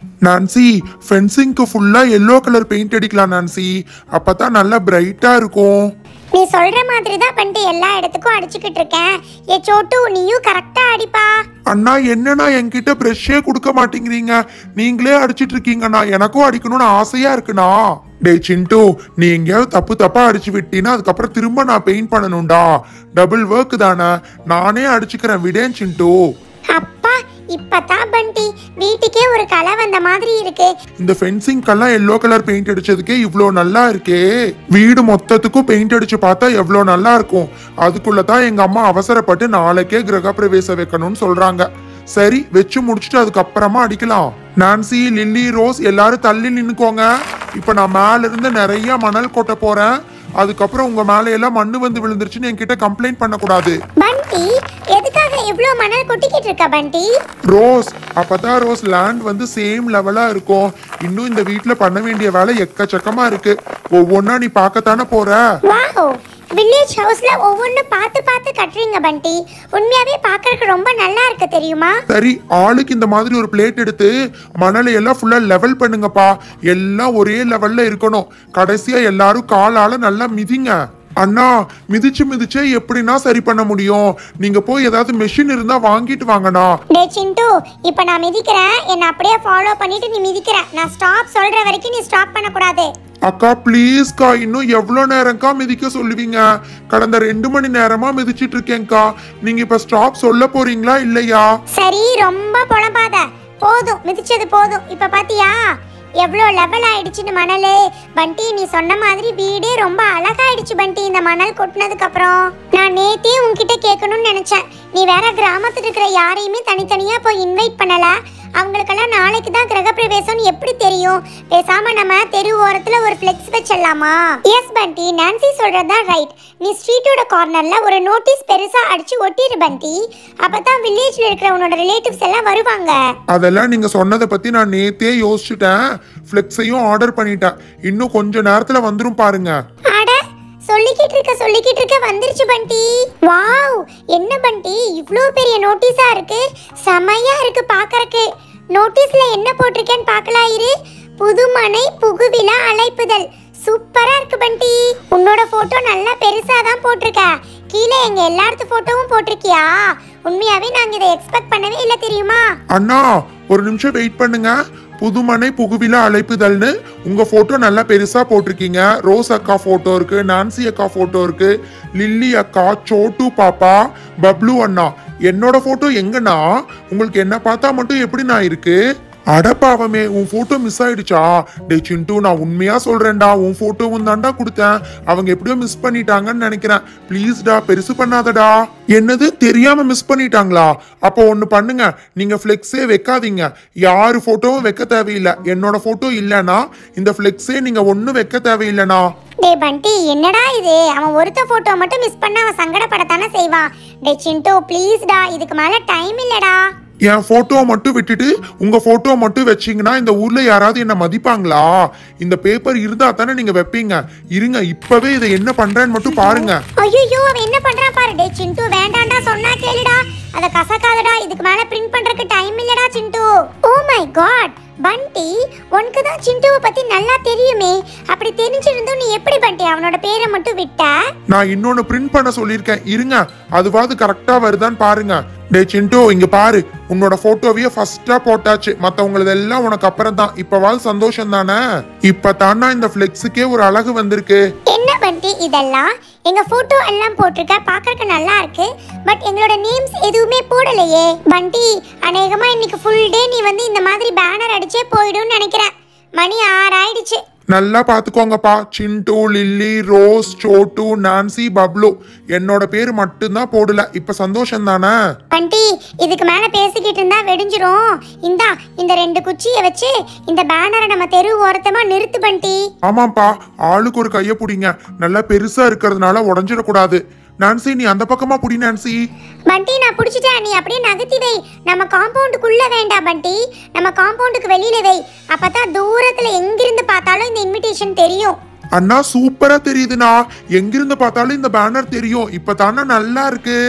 Nancy ஃபென்சிங்க்கு ஃபுல்லா yellow colour paint அடிக்கலாம் நான்சி அப்பதான் நல்லா பிரைட்டா இருக்கும் நீ சொல்ற மாதிரி தான் பண்ணிட்டு எல்லா இடத்துக்கும் அடிச்சுக்கிட்டு இருக்கேன் ஏ சோட்டு நீயும் கரெக்டா அடிப்பா அண்ணா என்னண்ணா என்கிட்ட ப்ரெஷ்ஷே கொடுக்க மாட்டேங்கிறீங்க நீங்களே அடிச்சிட்டு இருக்கீங்கண்ணா எனக்கும் அடிக்கணும்னு ஆசையா இருக்குண்ணா டேய் சிண்டு நீ எங்கேயாவது தப்பு தப்பா அடிச்சு விட்டீன்னா அதுக்கப்புறம் திரும்ப நான் பெயிண்ட் பண்ணணும்டா டபுள் ஒர்க் தானே நானே அடிச்சுக்கிறேன் விடேன் சிண்டு அப்பா இப்பதான் பண்டி வீட்டுக்கே ஒரு கலை வந்த மாதிரி இருக்கு இந்த ஃபென்சிங்க்கெல்லாம் எல்லோ கலர் பெயிண்ட் அடிச்சதுக்கே இவ்வளோ நல்லா இருக்கே வீடு மொத்தத்துக்கும் பெயிண்ட் அடிச்சு பார்த்தா எவ்வளோ நல்லா இருக்கும் அதுக்குள்ள தான் எங்க அம்மா அவசரப்பட்டு நாளைக்கே கிரகப்பிரவேசம் வைக்கணும்னு சொல்றாங்க சரி வச்சு முடிச்சுட்டு அதுக்கப்புறமா அடிக்கலாம் நான்சி லில்லி ரோஸ் எல்லாரும் தள்ளி நின்னுக்கோங்க இப்ப நான் மேல இருந்து நிறைய மணல் கொட்ட போறேன் அதுக்கப்புறம் உங்க மேல எல்லாம் மண்ணு வந்து விழுந்துருச்சுன்னு என்கிட்ட கம்ப்ளைண்ட் பண்ணக்கூடாது பண்டி எதுக்காக இவ்ளோ மணல் கொட்டிக்கிட்டு இருக்க பண்டி ரோஸ் அப்பதான் ரோஸ் லேண்ட் வந்து சேம் லெவலா இருக்கும் இன்னும் இந்த வீட்ல பண்ண வேண்டிய வேலை எக்கச்சக்கமா இருக்கு ஒவ்வொன்னா நீ பார்க்கத்தானே போற வாவ் வில்லேஜ் ஹவுஸ்ல ஒவ்வொன்றும் பார்த்து பார்த்து கட்டுறீங்க பண்டி உண்மையாவே பார்க்கறதுக்கு ரொம்ப நல்லா இருக்கு தெரியுமா சரி ஆளுக்கு இந்த மாதிரி ஒரு பிளேட் எடுத்து மணலை எல்லாம் ஃபுல்லா லெவல் பண்ணுங்கப்பா எல்லாம் ஒரே லெவல்ல இருக்கணும் கடைசியா எல்லாரும் காலால நல்லா மிதிங்க அண்ணா மிதிச்சு மிதிச்சே எப்படின்னா சரி பண்ண முடியும் நீங்க போய் ஏதாவது மெஷின் இருந்தா வாங்கிட்டு வாங்கண்ணா டே சிண்டு இப்போ நான் மிதிக்கிறேன் என்னை அப்படியே ஃபாலோ பண்ணிட்டு நீ மிதிக்கிற நான் ஸ்டாப் சொல்ற வரைக்கும் நீ ஸ்டாப் பண்ணக்கூடாது அக்கா ப்ளீஸ்க்கா இன்னும் எவ்வளோ நேரம்க்கா மிதிக்க சொல்லுவீங்க கடந்த ரெண்டு மணி நேரமா மிதிச்சிட்டு இருக்கேன்க்கா நீங்க இப்ப ஸ்டாப் சொல்ல போறீங்களா இல்லையா சரி ரொம்ப புலம்பாத போதும் மிதிச்சது போதும் இப்ப பாத்தியா எவ்வளோ லெவல் ஆயிடுச்சுன்னு மணல் பண்டி நீ சொன்ன மாதிரி வீடே ரொம்ப அழகாயிடுச்சு பண்டி இந்த மணல் கொட்டினதுக்கு அப்புறம் நான் நேத்தே உன்கிட்ட கேட்கணும்னு நினைச்சேன் நீ வேற கிராமத்துல இருக்கிற யாரையுமே தனித்தனியா போய் இன்வைட் பண்ணல அவங்களுக்கெல்லாம் நாளைக்கு தான் கிரகப்பிரவேசம்னு எப்படி தெரியும் பேசாம நம்ம தெரு ஓரத்துல ஒரு ஃபிளெக்ஸ் வச்சிடலாமா எஸ் பண்டி நான்சி சொல்றதுதான் ரைட் நீ ஸ்ட்ரீட்டோட கார்னர்ல ஒரு நோட்டீஸ் பெருசா அடிச்சு ஒட்டிடு பண்டி அப்பதான் வில்லேஜ்ல இருக்கிற உன்னோட ரிலேட்டிவ்ஸ் எல்லாம் வருவாங்க அதெல்லாம் நீங்க சொன்னதை பத்தி நான் நேத்தே யோசிச்சுட்டேன் ஃப்ளெக்ஸையும் ஆர்டர் பண்ணிட்டேன் இன்னும் கொஞ்ச நேரத்துல வந்துரும் பாருங்க அட சொல்லிக்கிட்டு இருக்க சொல்லிக்கிட்டு இருக்க வந்துருச்சு பண்டி வாவ் என்ன பண்டி இவ்ளோ பெரிய நோட்டீஸா இருக்கு செமையா இருக்கு பார்க்கறக்கு நோட்டீஸ்ல என்ன போட்டிருக்கேன்னு பார்க்கலாம் இரு புதுமனை புகுவிழா அழைப்புதல் சூப்பரா இருக்கு பண்டி உன்னோட போட்டோ நல்லா பெருசா தான் போட்டிருக்க கீழே எங்க எல்லாரத்து போட்டோவும் போட்டிருக்கியா உண்மையாவே நாங்க இதை எக்ஸ்பெக்ட் பண்ணவே இல்லை தெரியுமா அண்ணா ஒரு நிமிஷம் வெயிட் பண்ணுங்க புதுமனை புகுவில அழைப்புதல்னு உங்க போட்டோ நல்லா பெருசா போட்டிருக்கீங்க ரோஸ் அக்கா போட்டோ இருக்கு நான்சி அக்கா போட்டோ இருக்கு லில்லி அக்கா சோட்டு பாப்பா பப்ளு அண்ணா என்னோட போட்டோ எங்கண்ணா உங்களுக்கு என்ன பார்த்தா மட்டும் எப்படி நான் இருக்கு அடப்பாவமே உன் போட்டோ மிஸ் ஆயிடுச்சா டே சிண்டு நான் உண்மையா சொல்றேன்டா உன் போட்டோவும் தான்டா கொடுத்தேன் அவங்க எப்படியோ மிஸ் பண்ணிட்டாங்கன்னு நினைக்கிறேன் ப்ளீஸ்டா பெருசு பண்ணாதடா என்னது தெரியாம மிஸ் பண்ணிட்டாங்களா அப்போ ஒண்ணு பண்ணுங்க நீங்க ஃப்ளெக்ஸே வைக்காதீங்க யாரு போட்டோவும் வைக்க தேவையில்லை என்னோட போட்டோ இல்லைன்னா இந்த ஃப்ளெக்ஸே நீங்க ஒன்னும் வைக்க தேவையில்லைண்ணா டேய் பண்டி என்னடா இது அவன் ஒருத்த போட்டோ மட்டும் மிஸ் பண்ண அவன் சங்கடப்படத்தானே செய்வான் டே சிண்டு ப்ளீஸ்டா இதுக்கு மேல டைம் இல்லடா என் போட்டோ மட்டும் விட்டுட்டு உங்க போட்டோ மட்டும் வச்சீங்கன்னா இந்த ஊர்ல யாராவது என்ன மதிப்பாங்களா இந்த பேப்பர் இருந்தா தானே நீங்க வைப்பீங்க இருங்க இப்பவே இதை என்ன பண்றேன்னு மட்டும் பாருங்க ஐயோ அவன் என்ன பண்றான் பாரு டே சிண்டு வேண்டாம்டா சொன்னா கேளுடா அத கசக்காதடா இதுக்கு மேல பிரிண்ட் பண்றதுக்கு டைம் இல்லடா சிண்டு ஓ மை காட் பண்டி உனக்கு தான் சிண்டுவை பத்தி நல்லா தெரியுமே அப்படி தெரிஞ்சிருந்தும் நீ எப்படி பண்டி அவனோட பேரை மட்டும் விட்ட நான் இன்னொன்னு பிரிண்ட் பண்ண சொல்லியிருக்கேன் இருங்க அதுவாது கரெக்டா வருதான்னு பாருங்க டே சிண்டு இங்க பாரு உன்னோட போட்டோவையே ஃபர்ஸ்டா போட்டாச்சு மத்தவங்களதெல்லாம் உனக்கு அப்புறம் தான் இப்பவாது சந்தோஷம் தானே இப்ப தானா இந்த ஃபிளெக்ஸுக்கே ஒரு அழகு வந்திருக்கு என்ன பண்டி இதெல்லாம் எங்க போட்டோ எல்லாம் போட்டிருக்க பாக்கறதுக்கு நல்லா இருக்கு பட் எங்களோட நேம்ஸ் எதுவுமே போடலையே பண்டி அநேகமா இன்னைக்கு ஃபுல் டே நீ வந்து இந்த மாதிரி பேனர் அடிச்சே போயிடும்னு நினைக்கிறேன் மணி ஆறு ஆயிடுச்சு நல்லா பாத்துக்கோங்கப்பா Chintu Lily Rose Chotu Nancy Bablu என்னோட பேர் மட்டும்தான் போடல இப்ப சந்தோஷம் தானே பண்டி இதுக்கு மேல பேசிக்கிட்டு இருந்தா வெடிஞ்சிரும் இந்தா இந்த ரெண்டு குச்சியை வச்சு இந்த பேனரை நம்ம தெரு ஓரத்தமா நிறுத்து பண்டி ஆமாப்பா ஆளுக்கு ஒரு கைய புடிங்க நல்லா பெருசா இருக்கிறதுனால உடஞ்சிடக்கூடாது நான்சி நீ அந்த பக்கமா புடி நான்சி பண்டி நான் பிடிச்சிட்டேன் நீ அப்படியே நகர்த்தி வை நம்ம காம்பவுண்டுக்குள்ள வேண்டாம் பண்டி நம்ம காம்பவுண்டுக்கு வெளியில வை அப்பதான் தூரத்துல எங்கிருந்து பார்த்தாலும் இந்த இன்விடேஷன் தெரியும் அண்ணா சூப்பரா தெரியுதுண்ணா எங்கிருந்து பார்த்தாலும் இந்த பேனர் தெரியும் இப்ப தானே நல்லா இருக்கு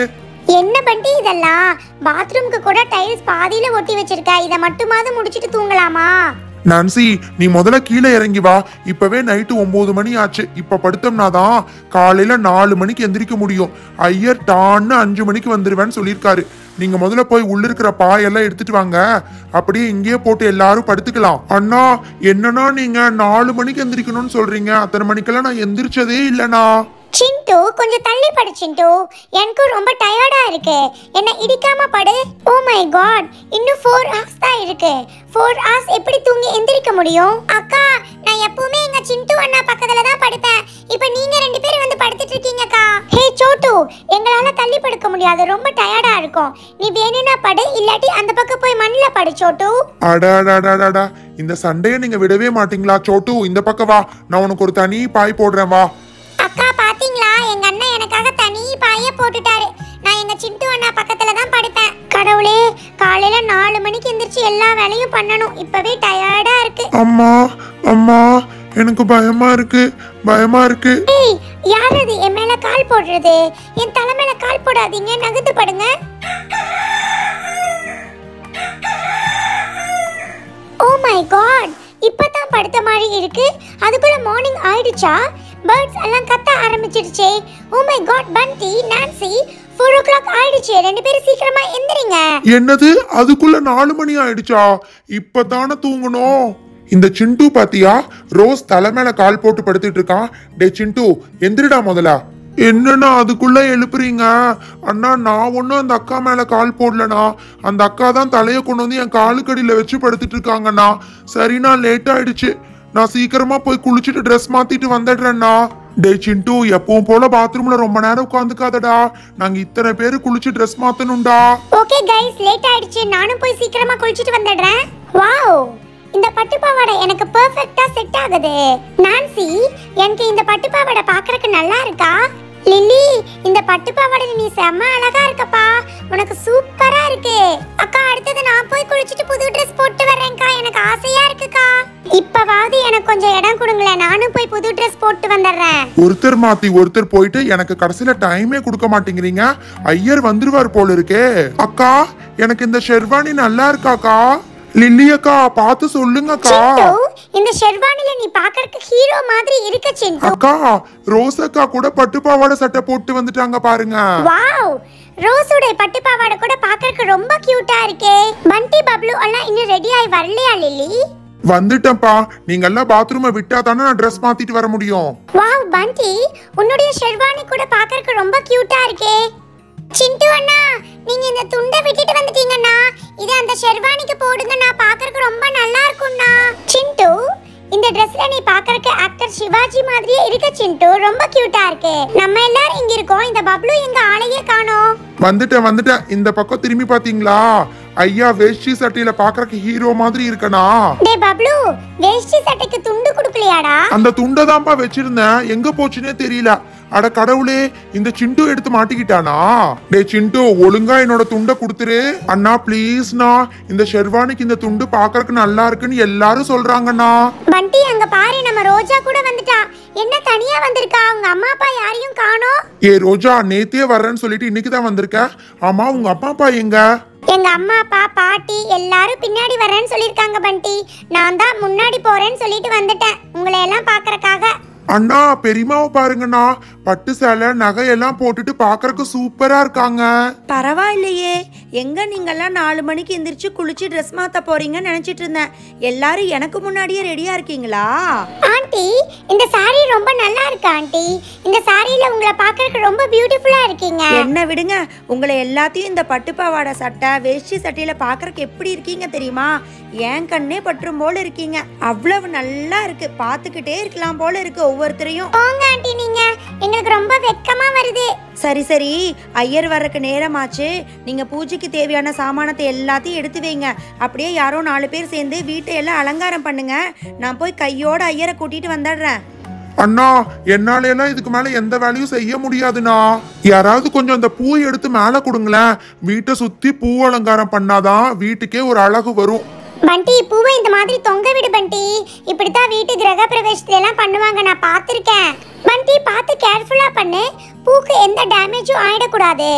என்ன பண்டி இதெல்லாம் பாத்ரூம்க்கு கூட டைல்ஸ் பாதியில ஒட்டி வச்சிருக்க இதை மட்டுமாவது முடிச்சிட்டு தூங்கலாமா நான்சி நீ முதல்ல கீழே இறங்கி வா இப்பவே நைட்டு ஒன்பது மணி ஆச்சு இப்ப படுத்தோம்னா தான் காலையில நாலு மணிக்கு எந்திரிக்க முடியும் ஐயர் டான்னு அஞ்சு மணிக்கு வந்துருவேன்னு சொல்லியிருக்காரு நீங்க முதல்ல போய் உள்ள இருக்கிற பாயெல்லாம் எடுத்துட்டு வாங்க அப்படியே இங்கேயே போட்டு எல்லாரும் படுத்துக்கலாம் அண்ணா என்னன்னா நீங்க நாலு மணிக்கு எந்திரிக்கணும்னு சொல்றீங்க அத்தனை மணிக்கெல்லாம் நான் எந்திரிச்சதே இல்லைண்ணா சிண்டு கொஞ்சம் தள்ளி படு சிண்டு எனக்கும் ரொம்ப டயர்டா இருக்கு என்ன இடிக்காம படு ஓ மை காட் இன்னும் ஃபோர் ஹவர்ஸ் தான் இருக்கு ஃபோர் ஹவர்ஸ் எப்படி தூங்கி எந்திரிக்க முடியும் அக்கா நான் எப்பவுமே எங்க சிண்டு அண்ணா பக்கத்துல தான் படுப்பேன் இப்போ நீங்க ரெண்டு பேரும் வந்து படுத்துட்டு இருக்கீங்கக்கா ஹே சோட்டு எங்களால தள்ளி படுக்க முடியாது ரொம்ப டயர்டா இருக்கும் நீ வேணும்னா படு இல்லாட்டி அந்த பக்கம் போய் மண்ணில் படு சோட்டு அடாடாடாடாடா இந்த சண்டையை நீங்க விடவே மாட்டீங்களா சோட்டு இந்த பக்கம் வா நான் உனக்கு ஒரு தனி பாய் போடுறேன் வா அக்கா பாத்தீங்களா எங்க அண்ணன் எனக்காக தனி பாய போட்டுட்டாரு நான் எங்க சிண்டு அண்ணா பக்கத்துல தான் படுப்பேன் கடவுளே காலையில நாலு மணிக்கு எந்திரிச்சு எல்லா வேலையும் பண்ணணும் இப்பவே டயர்டா இருக்கு அம்மா அம்மா எனக்கு பயமா இருக்கு பயமா இருக்கு ஏய் யார் அது என் மேல கால் போடுறது என் தலை மேல கால் போடாதீங்க நகர்ந்து படுங்க ஓ மை காட் இப்பதான் படுத்த மாதிரி இருக்கு அதுக்குள்ள மார்னிங் ஆயிடுச்சா பேர்ட்ஸ் எல்லாம் கத்த ஆரம்பிச்சிடுச்சே oh my god Bunty Nancy four o'clock ஆயிடுச்சு ரெண்டு பேரும் சீக்கிரமா எந்திரிங்க என்னது அதுக்குள்ள நாலு மணி ஆயிடுச்சா இப்பதானே தூங்கணும் இந்த சிண்டு பாத்தியா ரோஸ் தலை மேல கால் போட்டு படுத்துட்டு இருக்கான் டே சிண்டு எந்திரிடா முதல்ல என்னண்ணா அதுக்குள்ள எழுப்புறீங்க அண்ணா நான் ஒன்றும் அந்த அக்கா மேல கால் போடலண்ணா அந்த அக்கா தான் தலையை கொண்டு வந்து என் காலுக்கடியில வச்சு படுத்துட்டு இருக்காங்கண்ணா சரிண்ணா லேட் ஆயிடுச்சு நான் சீக்கிரமா போய் குளிச்சுட்டு ட்ரெஸ் மாத்திட்டு வந்துடுறேண்ணா டே சிண்டு எப்பவும் போல பாத்ரூம்ல ரொம்ப நேரம் உட்காந்துக்காதடா நாங்க இத்தனை பேரு குளிச்சு ட்ரெஸ் மாத்தணும்டா ஓகே கைஸ் லேட் ஆயிடுச்சு நானும் போய் சீக்கிரமா குளிச்சிட்டு வந்துடுறேன் வாவ் இந்த பட்டு பாவாடை எனக்கு பெர்ஃபெக்ட்டா செட் ஆகுது நான்சி எனக்கு இந்த பட்டு பாவாடை பார்க்கறதுக்கு நல்லா இருக்கா லில்லி இந்த பட்டு பாவாடையில நீ செம்ம அழகா இருக்கப்பா உனக்கு சூப்பரா இருக்கு அக்கா அடுத்தது நான் போய் குளிச்சிட்டு புது ட்ரெஸ் போட்டு வர்றேன்க்கா எனக்கு ஆசையா இருக்குக்கா இப்பவாவது எனக்கு கொஞ்சம் இடம் கொடுங்களேன் நானும் போய் புது ட்ரெஸ் போட்டு வந்துடுறேன் ஒருத்தர் மாத்தி ஒருத்தர் போயிட்டு எனக்கு கடைசியில டைமே கொடுக்க மாட்டேங்கிறீங்க ஐயர் வந்துருவார் போல இருக்கே அக்கா எனக்கு இந்த ஷெர்வானி நல்லா இருக்காக்கா லில்லி அக்கா பார்த்து சொல்லுங்கக்கா சிண்டு இந்த ஷெர்வானில நீ பார்க்கறதுக்கு ஹீரோ மாதிரி இருக்க சிண்டு அக்கா ரோஸ் அக்கா கூட பட்டு பாவாடை சட்டை போட்டு வந்துட்டாங்க பாருங்க வாவ் ரோஸோட பட்டு பாவாடை கூட பார்க்கறதுக்கு ரொம்ப கியூட்டா இருக்கே பண்டி பப்ளு எல்லாம் இன்னும் ரெடி ஆகி வரலையா லில்லி வந்துட்டேன்ப்பா நீங்க எல்லாம் பாத்ரூமை விட்டா தானே நான் ட்ரெஸ் மாத்திட்டு வர முடியும் வாவ் பண்டி உன்னுடைய ஷெர்வானி கூட பார்க்கறதுக்கு ரொம்ப கியூட்டா இருக்கே சிண்டு அண்ணா நீங்க இந்த துண்டை விட்டுட்டு வந்துட்டீங்கண்ணா இது அந்த ஷெர்வானிக்கு போடுங்கண்ணா பார்க்கறதுக்கு ரொம்ப நல்லா இருக்கும்ண்ணா சிண்டு இந்த ட்ரெஸ்ல நீ பார்க்கறதுக்கு ஆக்டர் சிவாஜி மாதிரியே இருக்க சிண்டு ரொம்ப கியூட்டா இருக்கு நம்ம எல்லாரும் இங்க இருக்கோம் இந்த பப்ளு எங்க ஆளையே காணோம் வந்துட்டேன் வந்துட்டேன் இந்த பக்கம் திரும்பி பாத்தீங்களா ஐயா வேஷ்டி சட்டையில பாக்குறக்கு ஹீரோ மாதிரி இருக்கனா டேய் பப்ளு வேஷ்டி சட்டைக்கு துண்டு கொடுக்கலையாடா அந்த துண்டை தான்ப்பா வச்சிருந்தேன் எங்க போச்சுன்னே தெரியல அட கடவுளே இந்த சிண்டு எடுத்து மாட்டிக்கிட்டானா டே சிண்டு ஒழுங்கா என்னோட துண்டை கொடுத்துரு அண்ணா ப்ளீஸ்ண்ணா இந்த ஷெர்வானிக்கு இந்த துண்டு பாக்குறதுக்கு நல்லா இருக்குன்னு எல்லாரும் சொல்றாங்கண்ணா பண்டி அங்க பாரு நம்ம ரோஜா கூட வந்துட்டா என்ன தனியா வந்திருக்கா அவங்க அம்மா அப்பா யாரையும் காணோம் ஏ ரோஜா நேத்தே வர்றேன்னு சொல்லிட்டு இன்னைக்கு தான் வந்திருக்க ஆமா உங்க அப்பா அப்பா எங்க எங்க அம்மா அப்பா பாட்டி எல்லாரும் பின்னாடி வரேன்னு சொல்லிருக்காங்க பண்டி நான் தான் முன்னாடி போறேன்னு சொல்லிட்டு வந்துட்டேன் உங்களை எல்லாம் பாக்குறக்காக அண்ணா பெரியமாவை பாருங்கண்ணா பட்டு சேலை நகையெல்லாம் போட்டுட்டு பாக்குறதுக்கு சூப்பரா இருக்காங்க பரவாயில்லையே எங்க நீங்கெல்லாம் நாலு மணிக்கு எந்திரிச்சு குளிச்சு ட்ரெஸ் மாத்த போறீங்கன்னு நினைச்சிட்டு இருந்தேன் எல்லாரும் எனக்கு முன்னாடியே ரெடியா இருக்கீங்களா ஆண்டி இந்த சாரி ரொம்ப நல்லா இருக்கு ஆண்டி இந்த சாரியில உங்களை பாக்குறதுக்கு ரொம்ப பியூட்டிஃபுல்லா இருக்கீங்க என்ன விடுங்க உங்களை எல்லாத்தையும் இந்த பட்டுப்பாவாடை சட்டை வேஷ்டி சட்டையில பாக்குறதுக்கு எப்படி இருக்கீங்க தெரியுமா என் கண்ணே பற்றும் போல இருக்கீங்க அவ்வளவு நல்லா இருக்கு பார்த்துக்கிட்டே இருக்கலாம் போல இருக்கு ஒவ்வொருத்தரையும் போங்க ஆண்டி நீங்க எங்களுக்கு ரொம்ப வெக்கமா வருது சரி சரி ஐயர் வர்றதுக்கு நேரமாச்சு நீங்க பூஜைக்கு தேவையான சாமானத்தை எல்லாத்தையும் எடுத்து வைங்க அப்படியே யாரோ நாலு பேர் சேர்ந்து வீட்டை எல்லாம் அலங்காரம் பண்ணுங்க நான் போய் கையோட ஐயரை கூட்டிட்டு வந்துடுறேன் அண்ணா என்னால எல்லாம் இதுக்கு மேல எந்த வேலையும் செய்ய முடியாதுண்ணா யாராவது கொஞ்சம் அந்த பூவை எடுத்து மேல கொடுங்களேன் வீட்டை சுத்தி பூ அலங்காரம் பண்ணாதான் வீட்டுக்கே ஒரு அழகு வரும் பண்டி பூவை இந்த மாதிரி தொங்க விடு பண்டி இப்படித்தான் வீட்டு கிரக பிரவேசத்துல எல்லாம் பண்ணுவாங்க நான் பார்த்திருக்கேன் பண்டி பார்த்து கேர்ஃபுல்லா பண்ணு பூக்கு எந்த டேமேஜும் ஆயிடக்கூடாது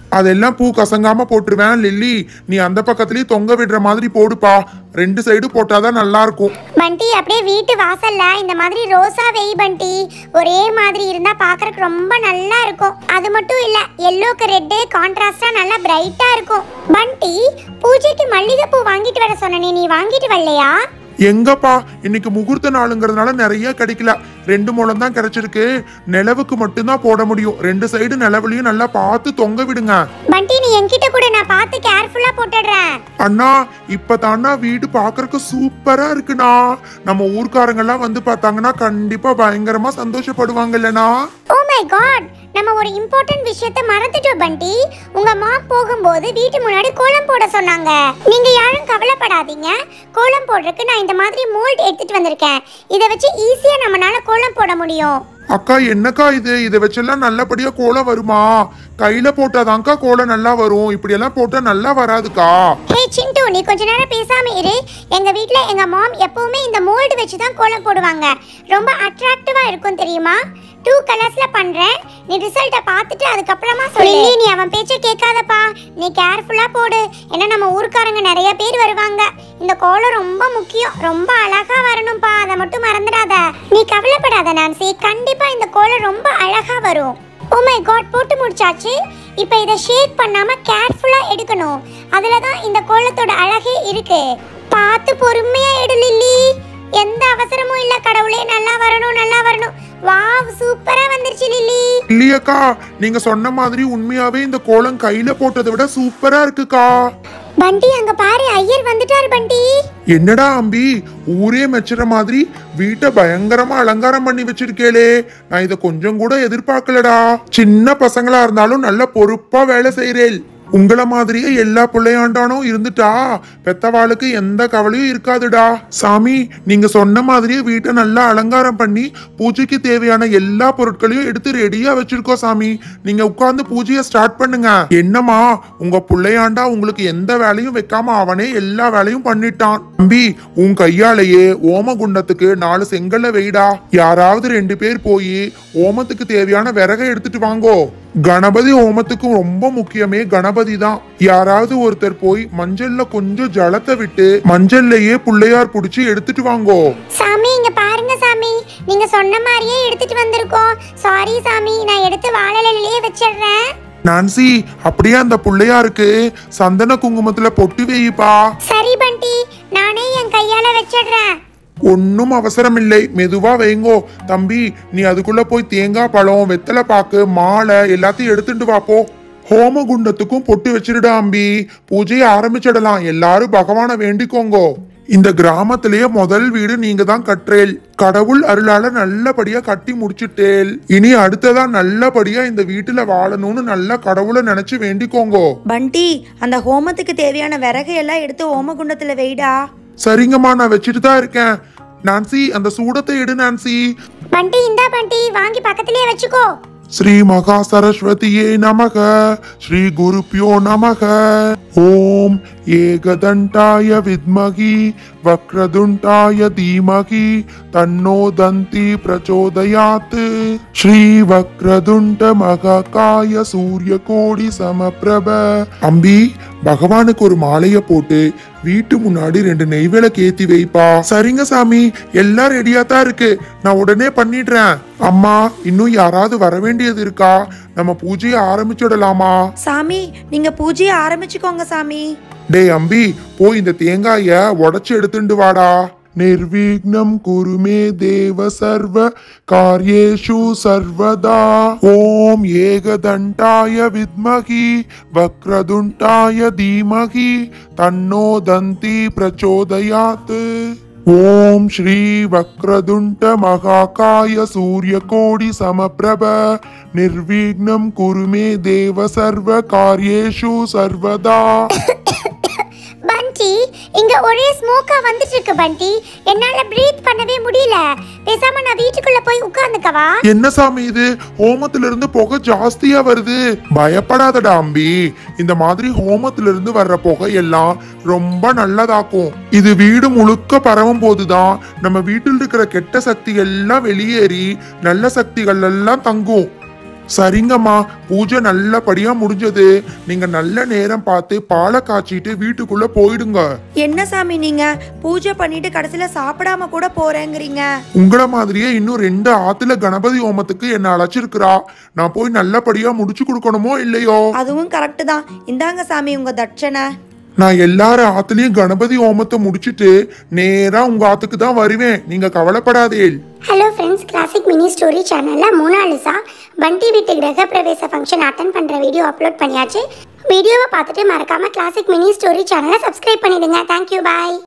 அதெல்லாம் பூ கசங்காம போட்டுருவேன் லில்லி நீ அந்த பக்கத்துலயே தொங்க விடுற மாதிரி போடுப்பா ரெண்டு சைடு போட்டாதான் நல்லா இருக்கும் பண்டி அப்படியே வீட்டு வாசல்ல இந்த மாதிரி ரோசா வெய் பண்டி ஒரே மாதிரி இருந்தா பார்க்கறதுக்கு ரொம்ப நல்லா இருக்கும் அது மட்டும் இல்ல எல்லோக்கு ரெட்டு கான்ட்ராஸ்டா நல்லா பிரைட்டா இருக்கும் பண்டி பூஜைக்கு மல்லிகைப்பூ வாங்கிட்டு வர சொன்னனே நீ வாங்கிட்டு வரலையா எங்கப்பா இன்னைக்கு முகூர்த்த நாளுங்கிறதுனால நிறைய கிடைக்கல ரெண்டு முழம் தான் கிடைச்சிருக்கு நிலவுக்கு மட்டும்தான் போட முடியும் ரெண்டு சைடு நிலவுலையும் நல்லா பார்த்து தொங்க விடுங்க பண்டி நீ என்கிட்ட கூட நான் பார்த்து கேர்ஃபுல்லா போட்டுடுறேன் அண்ணா இப்பதானா வீடு பாக்குறதுக்கு சூப்பரா இருக்குண்ணா நம்ம ஊர்க்காரங்கெல்லாம் வந்து பார்த்தாங்கன்னா கண்டிப்பா பயங்கரமா சந்தோஷப்படுவாங்க இல்லனா ஓ மை காட் நம்ம ஒரு இம்பார்ட்டன்ட் விஷயத்தை மறந்துட்டோம் பண்டி உங்க மாம் போகும்போது வீட்டு முன்னாடி கோலம் போட சொன்னாங்க நீங்க யாரும் கவலைப்படாதீங்க கோலம் போடுறதுக்கு நான் இந்த மாதிரி மோல்ட் எடுத்துட்டு வந்திருக்கேன் இதை வச்சு ஈஸியா நம்மனால கோலம் போட முடியும் அக்கா என்னக்கா இது இதை வச்செல்லாம் நல்லபடியா கோலம் வருமா கையில போட்டாதான்க்கா கோலம் நல்லா வரும் இப்படியெல்லாம் போட்டா நல்லா வராதுக்கா ஹே சிண்டு நீ கொஞ்ச நேரம் பேசாம இரு எங்க வீட்ல எங்க மாம் எப்பவுமே இந்த மோல்டு வச்சு தான் கோலம் போடுவாங்க ரொம்ப அட்ராக்டிவா இருக்கும் தெரியுமா டூ கலர்ஸ்ல பண்றேன் நீ ரிசல்ட்டை பார்த்துட்டு அதுக்கப்புறமா சொல்லி நீ அவன் பேச்ச கேட்காதப்பா நீ கேர்ஃபுல்லா போடு ஏன்னா நம்ம ஊர்க்காரங்க நிறைய பேர் வருவாங்க இந்த கோலம் ரொம்ப முக்கியம் ரொம்ப அழகா வரணும்ப்பா அதை மட்டும் மறந்துடாத நீ கவலைப்படாத நான்சி கண்டிப்பா இந்த கோலம் ரொம்ப அழகா வரும் ஓ மை காட் போட்டு முடிச்சாச்சு இப்போ இதை ஷேக் பண்ணாம கேர்ஃபுல்லா எடுக்கணும் அதுல தான் இந்த கோலத்தோட அழகே இருக்கு பார்த்து பொறுமையா எடு லில்லி எந்த அவசரமும் இல்ல கடவுளே நல்லா வரணும் நல்லா வரணும் வாவ் சூப்பரா வந்துருச்சு லில்லி இல்லையக்கா நீங்க சொன்ன மாதிரி உண்மையாவே இந்த கோலம் கையில போட்டதை விட சூப்பரா இருக்குக்கா பண்டி அங்க பாரு ஐயர் வந்துட்டாரு பண்டி என்னடா அம்பி ஊரே மெச்சுற மாதிரி வீட்டை பயங்கரமா அலங்காரம் பண்ணி வச்சிருக்கேளே நான் இத கொஞ்சம் கூட எதிர்பார்க்கலடா சின்ன பசங்களா இருந்தாலும் நல்ல பொறுப்பா வேலை செய்றேன் உங்கள மாதிரியே எல்லா பிள்ளையாண்டானும் இருந்துட்டா பெத்தவாளுக்கு எந்த கவலையும் இருக்காதுடா சாமி நீங்க சொன்ன மாதிரியே வீட்டை நல்லா அலங்காரம் பண்ணி பூஜைக்கு தேவையான எல்லா பொருட்களையும் எடுத்து ரெடியா வச்சிருக்கோம் சாமி நீங்க உட்கார்ந்து பூஜையை ஸ்டார்ட் பண்ணுங்க என்னம்மா உங்க பிள்ளையாண்டா உங்களுக்கு எந்த வேலையும் வைக்காம அவனே எல்லா வேலையும் பண்ணிட்டான் தம்பி உன் கையாலேயே ஓமகுண்டத்துக்கு நாலு செங்கல்ல வெயிடா யாராவது ரெண்டு பேர் போய் ஓமத்துக்கு தேவையான விறகை எடுத்துட்டு வாங்கோ கணபதி ஹோமத்துக்கும் ரொம்ப முக்கியமே கணபதி தான் யாராவது ஒருத்தர் போய் மஞ்சள்ல கொஞ்சம் ஜலத்தை விட்டு மஞ்சள்லயே புள்ளையார் புடிச்சு எடுத்துட்டு வாங்கோ சாமி இங்க பாருங்க சாமி நீங்க சொன்ன மாதிரியே எடுத்துட்டு வந்திருக்கோம் சாரி சாமி நான் எடுத்து வாழலையிலேயே வச்சிடுறேன் நான்சி அப்படியே அந்த புள்ளையாருக்கு சந்தன குங்குமத்துல பொட்டு வைப்பா சரி பண்டி நானே என் கையால வச்சிடுறேன் ஒன்னும் அவசரம் இல்லை மெதுவா வைங்கோ தம்பி நீ அதுக்குள்ள போய் தேங்காய் பழம் வெத்தலை பாக்கு மாலை எல்லாத்தையும் எடுத்துட்டு வா போ ஹோமகுண்டத்துக்கும் பொட்டு வச்சிருடா அம்பி பூஜையை ஆரம்பிச்சிடலாம் எல்லாரும் பகவானை வேண்டிக்கோங்கோ இந்த கிராமத்திலேயே முதல் வீடு நீங்க தான் கற்றேல் கடவுள் அருளால நல்லபடியா கட்டி முடிச்சிட்டேல் இனி அடுத்ததா நல்லபடியா இந்த வீட்டுல வாழணும்னு நல்லா கடவுளை நினைச்சு வேண்டிக்கோங்கோ பண்டி அந்த ஹோமத்துக்கு தேவையான விறகு எல்லாம் எடுத்து ஹோமகுண்டத்துல வைடா சரிங்கம்மா நான் வச்சுட்டு தான் இருக்கேன் நான்சி அந்த சூடத்தை எடு நான்சி பண்டி இந்தா பண்டி வாங்கி பக்கத்திலேயே வச்சுக்கோ ஸ்ரீ மகா சரஸ்வதியே நமக ஸ்ரீ குருப்பியோ நமக ஓம் ஏகதண்டாய வித்மகி வக்ரதுண்டாய தீமகி தன்னோ தந்தி பிரச்சோதயாத் ஸ்ரீ வக்ரதுண்ட மகாகாய சூரிய கோடி சமபிரப அம்பி பகவானுக்கு ஒரு மாலைய போட்டு வீட்டு முன்னாடி ரெண்டு நெய்வேலை ஏத்தி வைப்பா சரிங்க சாமி எல்லாம் ரெடியா தான் இருக்கு நான் உடனே பண்ணிடுறேன் அம்மா இன்னும் யாராவது வர வேண்டியது இருக்கா நம்ம பூஜையை ஆரம்பிச்சிடலாமா சாமி நீங்க பூஜையை ஆரம்பிச்சுக்கோங்க சாமி டேய் அம்பி போய் இந்த தேங்காய உடைச்சு எடுத்துட்டு வாடா நிர்விக்னம் குருமே தேவ சர்வ காரியேஷு சர்வதா ஓம் ஏகதண்டாய வித்மகி வக்ரதுண்டாய தீமகி தன்னோ தந்தி பிரச்சோதயாத் ஓம் ஸ்ரீ வக்ரதுண்ட மகாகாய சூரியகோடி சமபிரப நிர்விக்னம் குருமே தேவ சர்வ காரியேஷு சர்வதா பண்டி இங்க ஒரே ஸ்மோக்கா வந்துட்டு இருக்கு பண்டி என்னால பிரீத் பண்ணவே முடியல பேசாம நான் வீட்டுக்குள்ள போய் உட்கார்ந்துக்கவா என்ன சாமி இது ஹோமத்துல இருந்து புகை ஜாஸ்தியா வருது பயப்படாதடா அம்பி இந்த மாதிரி ஹோமத்துல இருந்து வர்ற புகை எல்லாம் ரொம்ப நல்லதாக்கும் இது வீடு முழுக்க பரவும் போதுதான் நம்ம வீட்டில் இருக்கிற கெட்ட சக்திகள் எல்லாம் வெளியேறி நல்ல சக்திகள் எல்லாம் தங்கும் சரிங்கம்மா பூஜை நல்லபடியா முடிஞ்சது நீங்க நல்ல நேரம் பார்த்து பாலை காய்ச்சிட்டு வீட்டுக்குள்ள போயிடுங்க என்ன சாமி நீங்க பூஜை பண்ணிட்டு கடைசியில சாப்பிடாம கூட போறேங்கிறீங்க உங்கள மாதிரியே இன்னும் ரெண்டு ஆத்துல கணபதி ஹோமத்துக்கு என்ன அழைச்சிருக்கிறா நான் போய் நல்லபடியா முடிச்சு கொடுக்கணுமோ இல்லையோ அதுவும் கரெக்டு தான் இந்தாங்க சாமி உங்க தட்சணை நான் எல்லார ஆத்துலயும் கணபதி ஹோமத்தை முடிச்சிட்டு நேரா உங்க ஆத்துக்கு தான் வருவேன் நீங்க கவலைப்படாதே hello friends classic mini story சேனலில் மோனாலிசா பண்டி வீட்டு கிரக பிரவேச ஃபங்க்ஷன் அட்டன் பண்ணுற வீடியோ அப்லோட் பண்ணியாச்சு வீடியோவை பார்த்துட்டு மறக்காமல் கிளாசிக் மினி ஸ்டோரி சேனலை சப்ஸ்கிரைப் பண்ணிடுங்க தேங்க்யூ பாய்